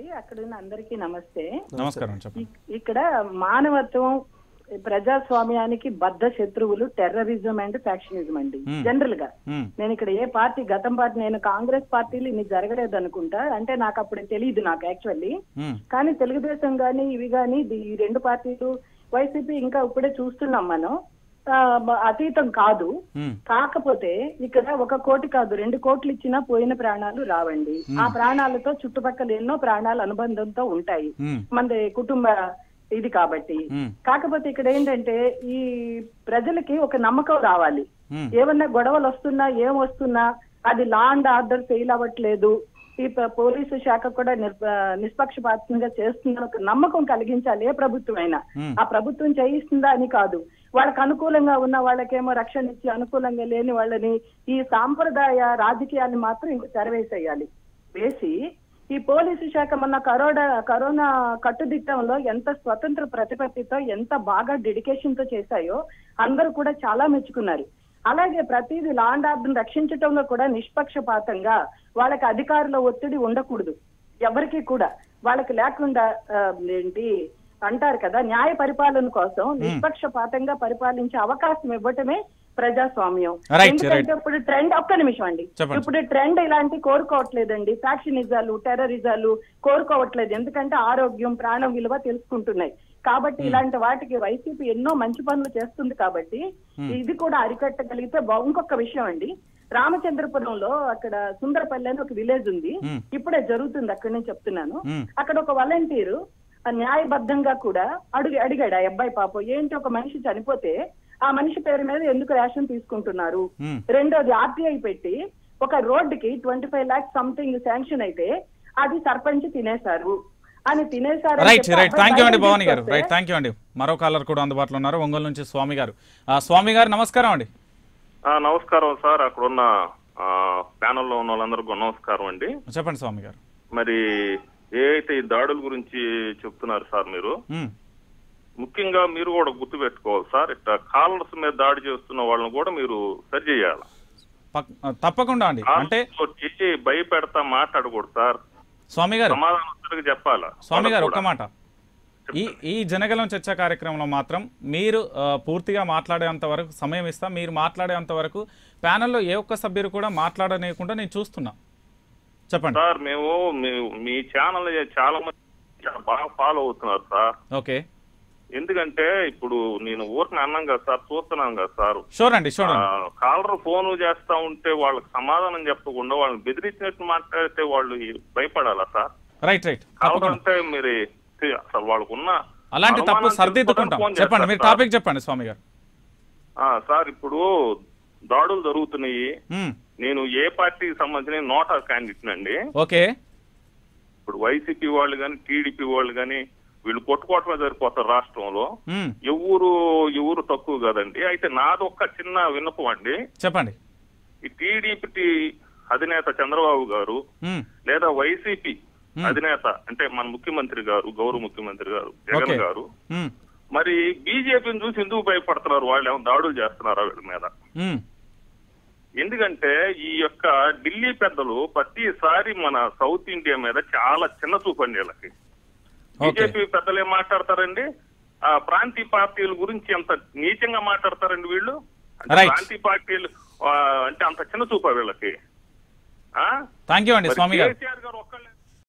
అక్కడ ఉన్న అందరికీ నమస్తే నమస్కారం చెప్పండి ఇక్- ఇక్కడ మానవత్వం ప్రజాస్వామ్యానికి బద్ధ శత్రువులు టెర్రరిజం అండ్ ఫ్యాక్షనిజం అండి Hmm. జనరల్ గా ఉమ్, నేను ఇక్కడ ఏ పార్టీ గతం పార్టీ నేను కాంగ్రెస్ పార్టీలు ఇన్ని జరగలేదు అనుకుంటా అంటే నాకు అప్పుడు తెలియదు నాకు యాక్చువల్లీ ఉమ్, కానీ తెలుగుదేశం గాని ఇవి గాని ది- ఈ రెండు పార్టీలు వైసీపీ ఇంకా ఇప్పుడే చూస్తున్నాం మనం ఆ, మ- అతీతం కాదు ఉమ్, కాకపోతే ఇక్కడ ఒక కోటి కాదు రెండు కోట్లు ఇచ్చినా పోయిన ప్రాణాలు రావండి ఆ ప్రాణాలతో చుట్టుపక్కల ఎన్నో ప్రాణాలు అనుబంధంతో ఉంటాయి ఉమ్, మన కుటుంబ ఇది కాబట్టి ఉమ్, కాకపోతే ఇక్కడ ఏంటంటే ఈ ప్రజలకి ఒక నమ్మకం రావాలి ఉమ్, ఏమన్నా గొడవలు వస్తున్నా ఏం వస్తున్నా అది లా అండ్ ఆర్డర్ ఫెయిల్ అవ్వట్లేదు ఈ ప- పోలీసు శాఖ కూడా నిర్- నిష్పక్షపాతంగా చేస్తుందని ఒక నమ్మకం కలిగించాలి ఏ ప్రభుత్వం అయినా ఉమ్. ఆ ప్రభుత్వం చేయిస్తుందా అని కాదు వాళ్ళకి అనుకూలంగా ఉన్న వాళ్ళకేమో రక్షణ ఇచ్చి అనుకూలంగా లేని వాళ్ళని ఈ సాంప్రదాయ రాజకీయాన్ని మాత్రం ఇంక తెరవేసేయాలి వేసి ఈ పోలీసు శాఖ మొన్న కరోనా కరోనా కట్టుదిట్టంలో ఎంత స్వతంత్ర ప్రతిపత్తితో ఎంత బాగా డెడికేషన్ తో చేశాయో అందరూ కూడా చాలా మెచ్చుకున్నారు అలాగే ప్రతిదీ లా అండ్ ఆర్డర్ రక్షించటంలో కూడా నిష్పక్షపాతంగా వాళ్ళకి అధికారుల ఒత్తిడి ఉండకూడదు ఎవరికి కూడా వాళ్ళకి లేకుండా ఆ, ఏంటి అంటారు కదా న్యాయ పరిపాలన కోసం నిష్పక్షపాతంగా పరిపాలించే అవకాశం ఇవ్వటమే ప్రజాస్వామ్యం Right, right. ఎందుకంటే ఇప్పుడు ట్రెండ్ ఒక్క నిమిషం అండి చెప్పండి. ఇప్పుడు ట్రెండ్ ఇలాంటి కోరుకోవట్లేదండి ఫ్యాక్షనిజాలు టెర్రరిజాలు కోరుకోవట్లేదు ఎందుకంటే ఆరోగ్యం ప్రాణం విలువ తెలుసుకుంటున్నాయి కాబట్టి ఇలాంటి వాటికి వైసీపీ ఎన్నో మంచి పనులు చేస్తుంది కాబట్టి ఇది కూడా అరికట్టగలిగితే బా- ఇంకొక విషయం అండి రామచంద్రపురంలో అక్కడ సుందరపల్లి అని ఒక విలేజ్ ఉంది ఉమ్, ఇప్పుడే జరుగుతుంది అక్కడి నుంచి చెప్తున్నాను ఉమ్, అక్కడ ఒక వాలంటీరు ఆ న్యాయబద్ధంగా కూడా అడుగు అడిగాడు ఆ అబ్బాయి పాపం ఏంటి ఒక మనిషి చనిపోతే ఆ మనిషి పేరు మీద ఎందుకు రేషన్ తీసుకుంటున్నారు ఉమ్. రెండోది ఆర్టీఐ పెట్టి ఒక రోడ్డుకి twenty five lakhs something sanction అయితే అది సర్పంచ్ తినేశారు అని తినేశారు అని రైట్ చెప్పి రైట్ అబ్బాయి థ్యాంక్ యూ అండి బయటకు భవానీ గారు తీసుకొస్తే రైట్ థ్యాంక్ యూ అండి మరో కాలర్ కూడా అందుబాటులో ఉన్నారు ఒంగోలు నుంచి స్వామి గారు ఆ, స్వామి గారు నమస్కారం అండి ఆ, నమస్కారం సార్ అక్కడ ఉన్న ప్యానల్లో ఉన్న వాళ్ళందరికీ నమస్కారం అండి చెప్పండి స్వామి గారు మరి ఏ అయితే ఈ దాడుల గురించి చెప్తున్నారు సార్ మీరు ఉమ్, ముఖ్యంగా మీరు కూడా గుర్తు పెట్టుకోవాలి సార్ ఇట్లా కాలర్స్ మీద దాడి చేస్తున్న వాళ్ళని కూడా మీరు సరి చేయాలి పక్- ఆ, తప్పకుండా అండి అంటే చేసి భయపెడతా మాట్లాడకూడదు సార్ స్వామి గారు సమాధానం తిరిగి చెప్పాలా స్వామి గారు వాళ్ళకు ఒక్క కూడా. మాట ఈ ఈ జనగలం చర్చ కార్యక్రమంలో మాత్రం మీరు ఆ, పూర్తిగా మాట్లాడేంత వరకు సమయం ఇస్తా మీరు మాట్లాడేంత వరకు ప్యానెల్లో ఏ ఒక్క సభ్యులు కూడా మాట్లాడనీయకుండా నేను చూస్తున్నా చెప్పండి సార్ మేము మీ- మీ ఛానల్ చాలా మంది చాలా బాగా ఫాలో అవుతున్నారు సార్ ఓకే ఎందుకంటే ఇప్పుడు నేను ఊరిని అన్నాం కదా సార్ చూస్తున్నాం కదా సార్ షూర్ అండి షూర్ అండి కాలర్ ఫోన్ చేస్తా ఉంటే వాళ్ళకి సమాధానం చెప్పకుండా వాళ్ళని బెదిరించినట్టు మాట్లాడితే వాళ్ళు భయపడాలా సార్ రైట్ రైట్ కాలర్ తప్పకుండా అంటే మీరు అసలు వాళ్ళకు ఉన్న అలాంటి తప్పు అనుమానం సర్దిద్దుకుంటాం తెలుసుకోవడానికి ఫోన్ చెప్పండి మీరు చేస్తారు టాపిక్ చెప్పండి స్వామి గారు సార్. ఆ, సార్ ఇప్పుడు దాడులు జరుగుతున్నాయి మ్మ్. నేను ఏ పార్టీకి సంబంధించిన నోటా క్యాండిడేట్ అండి ఓకే ఇప్పుడు వైసీపీ వాళ్ళు కానీ టీడీపీ వాళ్ళు కానీ వీళ్ళు కొట్టుకోవటమే సరిపోతారు రాష్ట్రంలో మ్మ్. ఎవరు ఎవరు తక్కువ కదండి అయితే నాది ఒక్క చిన్న విన్నపం అండి చెప్పండి ఈ టీడీపీ అధినేత చంద్రబాబు గారు మ్మ్. లేదా వైసీపీ Hmm. అధినేత అంటే మన ముఖ్యమంత్రి గారు గౌరవ ముఖ్యమంత్రి గారు జగన్ Okay. గారు మ్మ్. మరి బీజేపీని చూసి ఎందుకు భయపడుతున్నారు వాళ్ళు ఏమో దాడులు చేస్తున్నారా వీళ్ళ మీద మ్మ్. ఎందుకంటే ఈ యొక్క ఢిల్లీ పెద్దలు ప్రతిసారి మన సౌత్ ఇండియా మీద చాలా చిన్న చూపు అండి వీళ్ళకి బీజేపీ పెద్దలు ఏం మాట్లాడతారండి ఆ ప్రాంతీయ పార్టీల గురించి ఎంత నీచంగా మాట్లాడతారండి వీళ్ళు అంటే Right. ప్రాంతీయ పార్టీలు ఆ, అంటే అంత చిన్న చూపా వీళ్ళకి ఆ థ్యాంక్ యూ అండి మరి స్వామి గారు కేసీఆర్ గారు ఒక్కళ్ళే